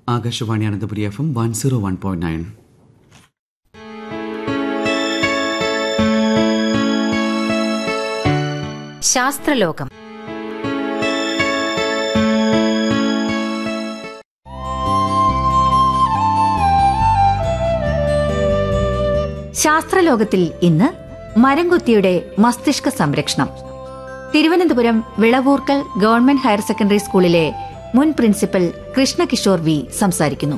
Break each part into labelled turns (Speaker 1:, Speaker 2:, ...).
Speaker 1: Akashvani Ananthapuri F M one zero one point nine
Speaker 2: ശാസ്ത്രലോകം ശാസ്ത്രലോകത്തിൽ ഇന്ന് മരംകുത്തിയുടെ മസ്തിഷ്ക സംരക്ഷണം Thiruvananthapuram Vilavoorkal government higher secondary സ്കൂളിലെ മുൻ പ്രിൻസിപ്പൽ കൃഷ്ണകിഷോർ വി സംസാരിക്കുന്നു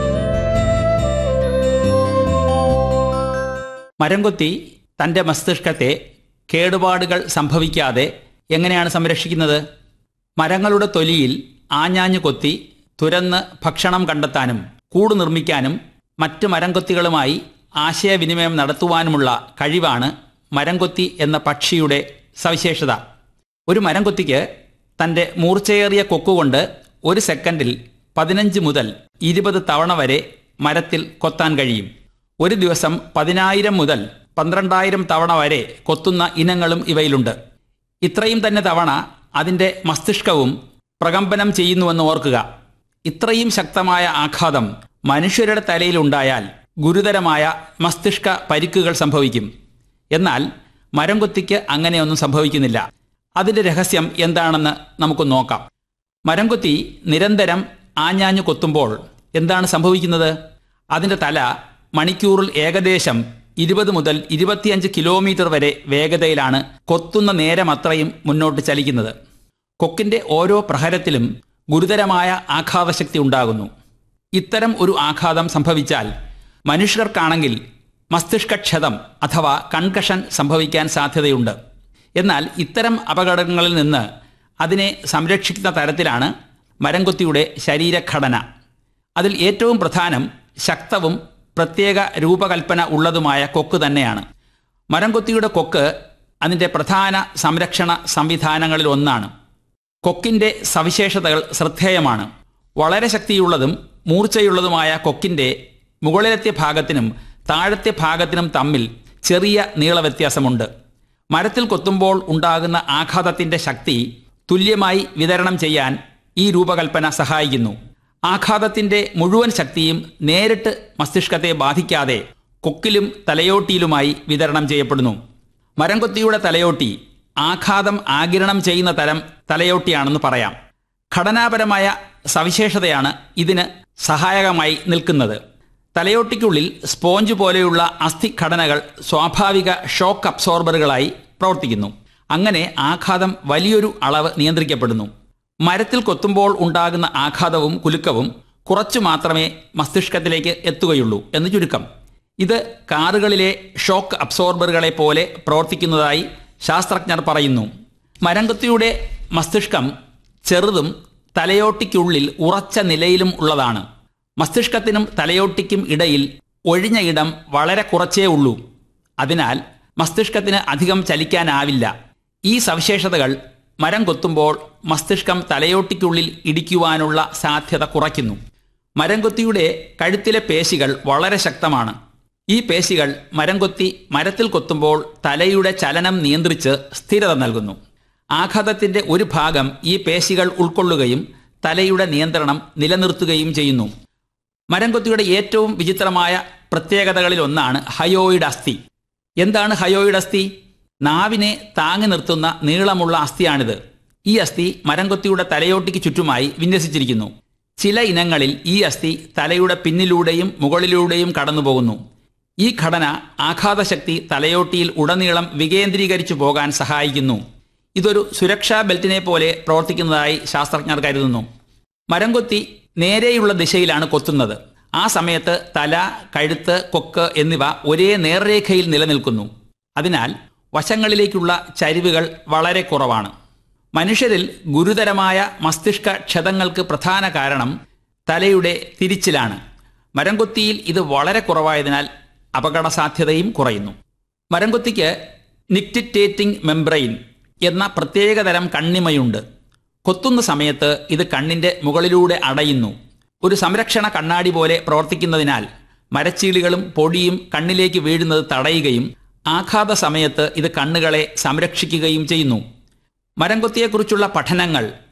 Speaker 3: മരംകൊത്തി തൻ്റെ മസ്തിഷ്കത്തെ കേടുപാടുകൾ സംഭവിക്കാതെ എങ്ങനെയാണ് സംരക്ഷിക്കുന്നത് മരങ്ങളുടെ തൊലിയിൽ ആഞ്ഞാഞ്ഞു കൊത്തി തുരന്ന് ഭക്ഷണം കണ്ടെത്താനും കൂട് നിർമ്മിക്കാനും മറ്റ് മരംകൊത്തികളുമായി ആശയവിനിമയം നടത്തുവാനുമുള്ള കഴിവാണ് മരംകൊത്തി എന്ന പക്ഷിയുടെ സവിശേഷത ഒരു മരംകൊത്തിക്ക് തൻ്റെ മൂർച്ചയേറിയ കൊക്കുകൊണ്ട് ഒരു സെക്കൻഡിൽ പതിനഞ്ച് മുതൽ ഇരുപത് തവണ വരെ മരത്തിൽ കൊത്താൻ കഴിയും ഒരു ദിവസം പതിനായിരം മുതൽ പന്ത്രണ്ടായിരം തവണ വരെ കൊത്തുന്ന ഇനങ്ങളും ഇവയിലുണ്ട് ഇത്രയും തന്നെ തവണ അതിൻ്റെ മസ്തിഷ്കവും പ്രകമ്പനം ചെയ്യുന്നുവെന്ന് ഓർക്കുക ഇത്രയും ശക്തമായ ആഘാതം മനുഷ്യരുടെ തലയിലുണ്ടായാൽ ഗുരുതരമായ മസ്തിഷ്ക പരിക്കുകൾ സംഭവിക്കും എന്നാൽ മരംകൊത്തിക്ക് അങ്ങനെയൊന്നും സംഭവിക്കുന്നില്ല അതിൻ്റെ രഹസ്യം എന്താണെന്ന് നമുക്ക് നോക്കാം മരംകൊത്തി നിരന്തരം ആഞ്ഞാഞ്ഞു കൊത്തുമ്പോൾ എന്താണ് സംഭവിക്കുന്നത് അതിൻ്റെ തല മണിക്കൂറിൽ ഏകദേശം ഇരുപത് മുതൽ ഇരുപത്തിയഞ്ച് കിലോമീറ്റർ വരെ വേഗതയിലാണ് കൊത്തുന്ന നേരം അത്രയും മുന്നോട്ട് ചലിക്കുന്നത് കൊക്കിന്റെ ഓരോ പ്രഹരത്തിലും ഗുരുതരമായ ആഘാതശക്തി ഉണ്ടാകുന്നു ഇത്തരം ഒരു ആഘാതം സംഭവിച്ചാൽ മനുഷ്യർക്കാണെങ്കിൽ മസ്തിഷ്കക്ഷതം അഥവാ കൺകഷൻ സംഭവിക്കാൻ സാധ്യതയുണ്ട് എന്നാൽ ഇത്തരം അപകടങ്ങളിൽ നിന്ന് അതിനെ സംരക്ഷിക്കുന്ന തരത്തിലാണ് മരംകൊത്തിയുടെ ശരീരഘടന അതിൽ ഏറ്റവും പ്രധാനം ശക്തവും പ്രത്യേക രൂപകൽപ്പന ഉള്ളതുമായ കൊക്ക് തന്നെയാണ് മരംകൊത്തിയുടെ കൊക്ക് അതിൻ്റെ പ്രധാന സംരക്ഷണ സംവിധാനങ്ങളിൽ ഒന്നാണ് കൊക്കിൻ്റെ സവിശേഷതകൾ ശ്രദ്ധേയമാണ് വളരെ ശക്തിയുള്ളതും മൂർച്ചയുള്ളതുമായ കൊക്കിൻ്റെ മുകളിലത്തെ ഭാഗത്തിനും താഴത്തെ ഭാഗത്തിനും തമ്മിൽ ചെറിയ നീളവ്യത്യാസമുണ്ട് മരത്തിൽ കൊത്തുമ്പോൾ ഉണ്ടാകുന്ന ആഘാതത്തിൻ്റെ ശക്തി തുല്യമായി വിതരണം ചെയ്യാൻ ഈ രൂപകൽപ്പന സഹായിക്കുന്നു ആഘാതത്തിന്റെ മുഴുവൻ ശക്തിയും നേരിട്ട് മസ്തിഷ്കത്തെ ബാധിക്കാതെ കൊക്കിലും തലയോട്ടിയിലുമായി വിതരണം ചെയ്യപ്പെടുന്നു മരംകൊത്തിയുടെ തലയോട്ടി ആഘാതം ആകിരണം ചെയ്യുന്ന തരം തലയോട്ടിയാണെന്ന് പറയാം ഘടനാപരമായ സവിശേഷതയാണ് ഇതിന് സഹായകമായി നിൽക്കുന്നത് തലയോട്ടിക്കുള്ളിൽ സ്പോഞ്ച് പോലെയുള്ള അസ്ഥിഘടനകൾ സ്വാഭാവിക ഷോക്ക് അബ്സോർബറുകളായി പ്രവർത്തിക്കുന്നു അങ്ങനെ ആഘാതം വലിയൊരു അളവ് നിയന്ത്രിക്കപ്പെടുന്നു മരത്തിൽ കൊത്തുമ്പോൾ ഉണ്ടാകുന്ന ആഘാതവും കുലുക്കവും കുറച്ചു മാത്രമേ മസ്തിഷ്കത്തിലേക്ക് എത്തുകയുള്ളൂ എന്ന് ചുരുക്കം ഇത് കാറുകളിലെ ഷോക്ക് അബ്സോർബറുകളെ പോലെ പ്രവർത്തിക്കുന്നതായി ശാസ്ത്രജ്ഞർ പറയുന്നു മരംകൊത്തിയുടെ മസ്തിഷ്കം ചെറുതും തലയോട്ടിക്കുള്ളിൽ ഉറച്ച നിലയിലും ഉള്ളതാണ് മസ്തിഷ്കത്തിനും തലയോട്ടിക്കും ഇടയിൽ ഒഴിഞ്ഞ ഇടം വളരെ കുറച്ചേ ഉള്ളൂ അതിനാൽ മസ്തിഷ്കത്തിന് അധികം ചലിക്കാനാവില്ല ഈ സവിശേഷതകൾ മരം കൊത്തുമ്പോൾ മസ്തിഷ്കം തലയോട്ടിക്കുള്ളിൽ ഇടിക്കുവാനുള്ള സാധ്യത കുറയ്ക്കുന്നു മരംകൊത്തിയുടെ കഴുത്തിലെ പേശികൾ വളരെ ശക്തമാണ് ഈ പേശികൾ മരംകൊത്തി മരത്തിൽ കൊത്തുമ്പോൾ തലയുടെ ചലനം നിയന്ത്രിച്ച് സ്ഥിരത നൽകുന്നു ആഘാതത്തിന്റെ ഒരു ഭാഗം ഈ പേശികൾ ഉൾക്കൊള്ളുകയും തലയുടെ നിയന്ത്രണം നിലനിർത്തുകയും ചെയ്യുന്നു മരംകൊത്തിയുടെ ഏറ്റവും വിചിത്രമായ പ്രത്യേകതകളിൽ ഒന്നാണ് ഹയോയിഡ് അസ്ഥി എന്താണ് ഹയോയിഡ് അസ്ഥി നാവിനെ താങ്ങി നിർത്തുന്ന നീളമുള്ള അസ്ഥിയാണിത് ഈ അസ്ഥി മരംകൊത്തിയുടെ തലയോട്ടിക്ക് ചുറ്റുമായി വിന്യസിച്ചിരിക്കുന്നു ചില ഇനങ്ങളിൽ ഈ അസ്ഥി തലയുടെ പിന്നിലൂടെയും മുകളിലൂടെയും കടന്നുപോകുന്നു ഈ ഘടന ആഘാതശക്തി തലയോട്ടിയിൽ ഉടനീളം വികേന്ദ്രീകരിച്ചു പോകാൻ സഹായിക്കുന്നു ഇതൊരു സുരക്ഷാ ബെൽറ്റിനെ പോലെ പ്രവർത്തിക്കുന്നതായി ശാസ്ത്രജ്ഞർ കരുതുന്നു മരംകൊത്തി നേരെയുള്ള ദിശയിലാണ് കൊത്തുന്നത് ആ സമയത്ത് തല കഴുത്ത് കൊക്ക് എന്നിവ ഒരേ നേർരേഖയിൽ നിലനിൽക്കുന്നു അതിനാൽ വശങ്ങളിലേക്കുള്ള ചരിവുകൾ വളരെ കുറവാണ് മനുഷ്യരിൽ ഗുരുതരമായ മസ്തിഷ്ക ക്ഷതങ്ങൾക്ക് പ്രധാന കാരണം തലയുടെ തിരിച്ചിലാണ് മരംകൊത്തിയിൽ ഇത് വളരെ കുറവായതിനാൽ അപകട സാധ്യതയും കുറയുന്നു മരംകൊത്തിക്ക് നിക്റ്റിറ്റേറ്റിംഗ് മെംബ്രെയിൻ എന്ന പ്രത്യേകതരം കണ്ണിമയുണ്ട് കൊത്തുന്ന സമയത്ത് ഇത് കണ്ണിന്റെ മുകളിലൂടെ അടയുന്നു ഒരു സംരക്ഷണ കണ്ണാടി പോലെ പ്രവർത്തിക്കുന്നതിനാൽ മരച്ചീളികളും പൊടിയും കണ്ണിലേക്ക് വീഴുന്നത് തടയുകയും ആഘാത സമയത്ത് ഇത് കണ്ണുകളെ സംരക്ഷിക്കുകയും ചെയ്യുന്നു മരംകൊത്തിയെക്കുറിച്ചുള്ള പഠനങ്ങൾ